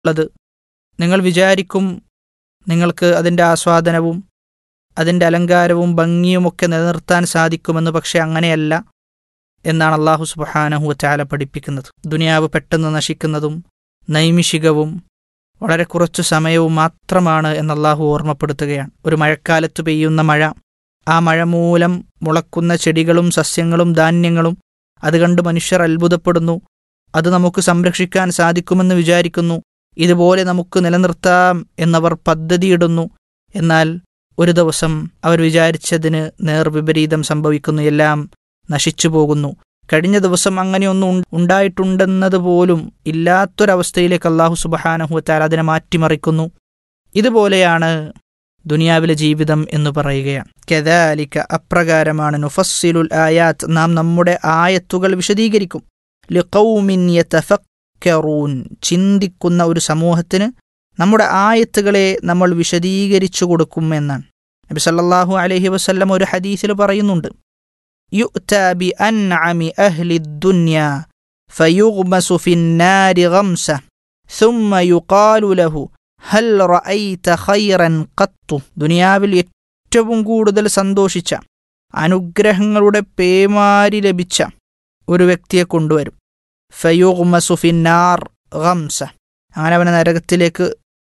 ഉള്ളത് നിങ്ങൾ വിചാരിക്കും നിങ്ങൾക്ക് അതിൻ്റെ ആസ്വാദനവും അതിൻ്റെ അലങ്കാരവും ഭംഗിയുമൊക്കെ നിലനിർത്താൻ സാധിക്കുമെന്ന് പക്ഷെ അങ്ങനെയല്ല എന്നാണ് അള്ളാഹു സുബഹാനഹു ചാല പഠിപ്പിക്കുന്നത് ദുനിയാവ് പെട്ടെന്ന് നശിക്കുന്നതും നൈമിഷികവും വളരെ കുറച്ചു സമയവും മാത്രമാണ് എന്ന് അള്ളാഹു ഓർമ്മപ്പെടുത്തുകയാണ് ഒരു മഴക്കാലത്ത് പെയ്യുന്ന മഴ ആ മഴ മൂലം മുളക്കുന്ന ചെടികളും സസ്യങ്ങളും ധാന്യങ്ങളും അത് കണ്ട് മനുഷ്യർ അത്ഭുതപ്പെടുന്നു അത് നമുക്ക് സംരക്ഷിക്കാൻ സാധിക്കുമെന്ന് വിചാരിക്കുന്നു ഇതുപോലെ നമുക്ക് നിലനിർത്താം എന്നവർ പദ്ധതിയിടുന്നു എന്നാൽ ഒരു ദിവസം അവർ വിചാരിച്ചതിന് നേർവിപരീതം സംഭവിക്കുന്നു എല്ലാം നശിച്ചു പോകുന്നു കഴിഞ്ഞ ദിവസം അങ്ങനെയൊന്നും ഉൺ- ഉണ്ടായിട്ടുണ്ടെന്നത് പോലും ഇല്ലാത്തൊരവസ്ഥയിലേക്ക് അള്ളാഹു സുബഹാനഹുത്താൽ അതിനെ മാറ്റിമറിക്കുന്നു ഇതുപോലെയാണ് ദുനിയാവിലെ ജീവിതം എന്ന് പറയുകയാണ് കെദാലിക്ക അപ്രകാരമാണ് നുഫസ്സിലുൽ ആയാത്ത് നാം നമ്മുടെ ആയത്തുകൾ വിശദീകരിക്കും ലിഖൗമിൻ യതഫക്കറൂൻ ചിന്തിക്കുന്ന ഒരു സമൂഹത്തിന് നമ്മുടെ ആയത്തുകളെ നമ്മൾ വിശദീകരിച്ചു കൊടുക്കും എന്നാണ് നബി സല്ലല്ലാഹു അലൈഹി വസല്ലം ഒരു ഹദീസിൽ പറയുന്നുണ്ട് യുഅ്താ ബി അൻഅമി അഹ്ലി ദുനിയ ഫയുഗ്മസു ഫിന്നാരി ഗംസ ثم يقال له ഹൽ റഅയ്ത ഖൈറൻ ഖത്തു ദുനിയാവിൽ ഏറ്റവും കൂടുതൽ സന്തോഷിച്ച അനുഗ്രഹങ്ങളുടെ പേമാരി ലഭിച്ച ഒരു വ്യക്തിയെ കൊണ്ടുവരും ഫയുഗ്മസു ഫിന്നാർ ഗംസ അങ്ങനെ അവനെ നരകത്തിലേക്ക്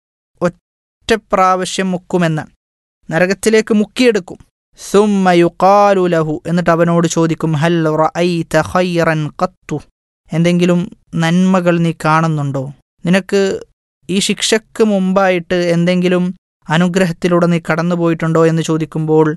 ഒറ്റ പ്രാവശ്യം മുക്കുമെന്ന് നരകത്തിലേക്ക് മുക്കിയെടുക്കും സുമ്മ യുഖാലു ലഹു എന്നിട്ട് അവനോട് ചോദിക്കും ഹൽ റഅയ്ത ഖൈറൻ ഖത്തു എന്തെങ്കിലും നന്മകൾ നീ കാണുന്നുണ്ടോ നിനക്ക് ഈ ശിക്ഷയ്ക്ക് മുമ്പായിട്ട് എന്തെങ്കിലും അനുഗ്രഹത്തിലൂടെ നീ കടന്നുപോയിട്ടുണ്ടോ എന്ന് ചോദിക്കുമ്പോൾ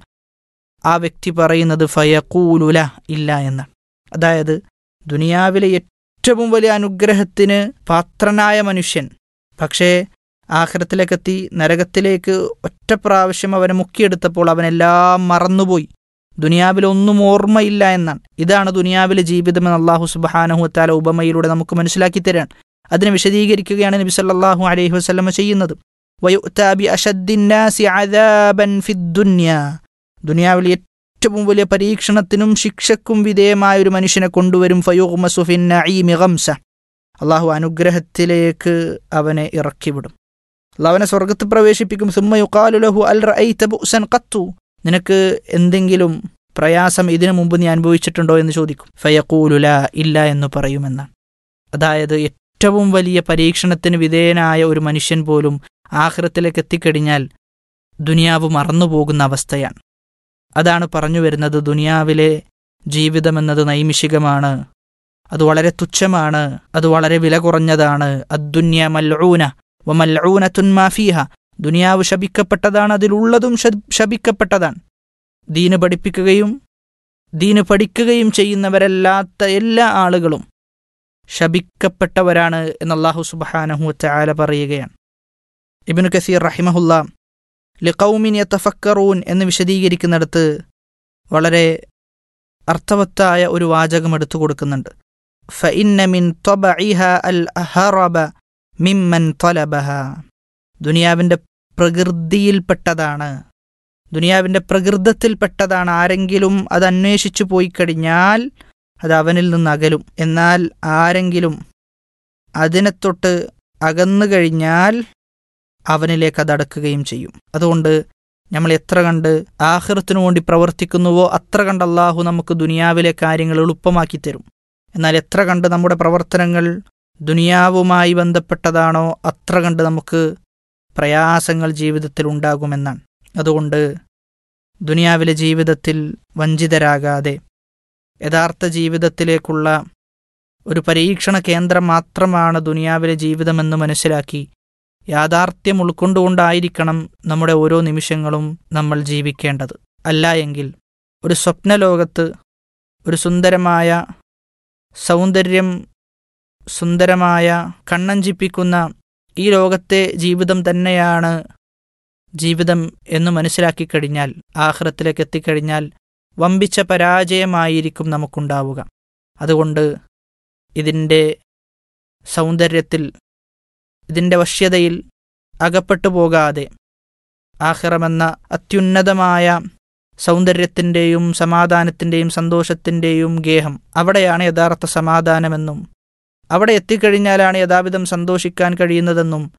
ആ വ്യക്തി പറയുന്നത് ഫയക്കൂലുല ഇല്ല എന്നാണ് അതായത് ദുനിയാവിലെ ഏറ്റവും വലിയ അനുഗ്രഹത്തിന് പാത്രനായ മനുഷ്യൻ പക്ഷേ ആഖിറത്തിലേക്കെത്തി നരകത്തിലേക്ക് ഒറ്റ പ്രാവശ്യം അവനെ മുക്കിയെടുത്തപ്പോൾ അവനെല്ലാം മറന്നുപോയി ദുനിയാവിൽ ഒന്നും ഓർമ്മയില്ല എന്നാണ് ഇതാണ് ദുനിയാവിലെ ജീവിതമെന്ന് അള്ളാഹു സുബഹാനഹുത്താല ഉപമയിലൂടെ നമുക്ക് മനസ്സിലാക്കി തരാൻ അതിനെ വിശദീകരിക്കുകയാണ് നബി സല്ലല്ലാഹു അലൈഹി വസല്ലമ ചെയ്യുന്നത് വയുഅ്താ ബി അശദ്ദിന്നാസി അദാബൻ ഫിദ്ദുന്യ ദുനിയാവിൽ ഏറ്റവും വലിയ പരീക്ഷണത്തിനും ശിക്ഷക്കും വിധേയമായ ഒരു മനുഷ്യനെ കൊണ്ടുവരും ഫയൂഗ്മസു ഫിൻ നഈമി ഗംസ അള്ളാഹു അനുഗ്രഹത്തിലേക്ക് അവനെ ഇറക്കിവിടും അള്ളാഹു അവനെ സ്വർഗത്ത് പ്രവേശിപ്പിക്കും സുമ്മ യുഖാലു ലഹു അൽ റഅയ്ത ബുഅ്സൻ ഖത്തു നിനക്ക് എന്തെങ്കിലും പ്രയാസം ഇതിനു മുമ്പ് നീ അനുഭവിച്ചിട്ടുണ്ടോ എന്ന് ചോദിക്കും ഫയഖൂലുല ഇല്ല എന്ന് പറയുമെന്നാണ് അതായത് ഏറ്റവും വലിയ പരീക്ഷണത്തിന് വിധേയനായ ഒരു മനുഷ്യൻ പോലും ആഹ്റത്തിലേക്ക് എത്തിക്കഴിഞ്ഞാൽ ദുനിയാവ് മറന്നുപോകുന്ന അവസ്ഥയാണ് അതാണ് പറഞ്ഞു വരുന്നത് ദുനിയാവിലെ ജീവിതമെന്നത് നൈമിഷികമാണ് അത് വളരെ തുച്ഛമാണ് അത് വളരെ വില കുറഞ്ഞതാണ് അദ്ദുന്യ മൽഊന വ മൽഊനത്തുൻ മാഫീഹ ദുനിയാവ് ശപിക്കപ്പെട്ടതാണ് അതിലുള്ളതും ശ- ശപിക്കപ്പെട്ടതാണ് ദീന് പഠിപ്പിക്കുകയും ദീന് പഠിക്കുകയും ചെയ്യുന്നവരല്ലാത്ത എല്ലാ ആളുകളും ശപിക്കപ്പെട്ടവരാണ് എന്ന് അള്ളാഹു സുബഹാനഹു ചാല പറയുകയാണ് ഇബിനു കസീർ റഹിമഹുല്ല ലിഖൗമിൻ യതഫക്കറൂൻ എന്ന് വിശദീകരിക്കുന്നിടത്ത് വളരെ അർത്ഥവത്തായ ഒരു വാചകം എടുത്തു കൊടുക്കുന്നുണ്ട് ഫഇന്ന മിൻ ത്വബഇഹ അൽ അഹറബ മിമ്മൻ ത്വലബഹ ദുനിയാവിൻ്റെ പ്രകൃതിയിൽപ്പെട്ടതാണ് ദുനിയാവിൻ്റെ പ്രകൃതത്തിൽപ്പെട്ടതാണ് ആരെങ്കിലും അത് അന്വേഷിച്ചു പോയി കഴിഞ്ഞാൽ അത് അവനിൽ നിന്ന് അകലും എന്നാൽ ആരെങ്കിലും അതിനെ തൊട്ട് അകന്നു കഴിഞ്ഞാൽ അവനിലേക്ക് അത് അടക്കുകയും ചെയ്യും അതുകൊണ്ട് നമ്മൾ എത്ര കണ്ട് ആഹൃത്തിനു വേണ്ടി പ്രവർത്തിക്കുന്നുവോ അത്ര കണ്ട് അള്ളാഹു നമുക്ക് ദുനിയാവിലെ കാര്യങ്ങൾ എളുപ്പമാക്കി തരും എന്നാൽ എത്ര കണ്ട് നമ്മുടെ പ്രവർത്തനങ്ങൾ ദുനിയാവുമായി ബന്ധപ്പെട്ടതാണോ അത്ര കണ്ട് നമുക്ക് പ്രയാസങ്ങൾ ജീവിതത്തിൽ ഉണ്ടാകുമെന്നാണ് അതുകൊണ്ട് ദുനിയാവിലെ ജീവിതത്തിൽ വഞ്ചിതരാകാതെ യഥാർത്ഥ ജീവിതത്തിലേക്കുള്ള ഒരു പരീക്ഷണ കേന്ദ്രം മാത്രമാണ് ദുനിയാവിലെ ജീവിതമെന്ന് മനസ്സിലാക്കി യാഥാർത്ഥ്യം ഉൾക്കൊണ്ടുകൊണ്ടായിരിക്കണം നമ്മുടെ ഓരോ നിമിഷങ്ങളും നമ്മൾ ജീവിക്കേണ്ടത് അല്ല എങ്കിൽ ഒരു സ്വപ്നലോകത്ത് ഒരു സുന്ദരമായ സൗന്ദര്യം സുന്ദരമായ കണ്ണഞ്ചിപ്പിക്കുന്ന ഈ ലോകത്തെ ജീവിതം തന്നെയാണ് ജീവിതം എന്ന് മനസ്സിലാക്കി കഴിഞ്ഞാൽ ആഹ്റത്തിലേക്ക് എത്തിക്കഴിഞ്ഞാൽ വമ്പിച്ച പരാജയമായിരിക്കും നമുക്കുണ്ടാവുക അതുകൊണ്ട് ഇതിൻ്റെ സൗന്ദര്യത്തിൽ ഇതിൻ്റെ വശ്യതയിൽ അകപ്പെട്ടു പോകാതെ ആഹിറമെന്ന അത്യുന്നതമായ സൗന്ദര്യത്തിൻ്റെയും സമാധാനത്തിൻ്റെയും സന്തോഷത്തിൻ്റെയും ഗേഹം അവിടെയാണ് യഥാർത്ഥ സമാധാനമെന്നും അവിടെ എത്തിക്കഴിഞ്ഞാലാണ് യഥാവിധം സന്തോഷിക്കാൻ കഴിയുന്നതെന്നും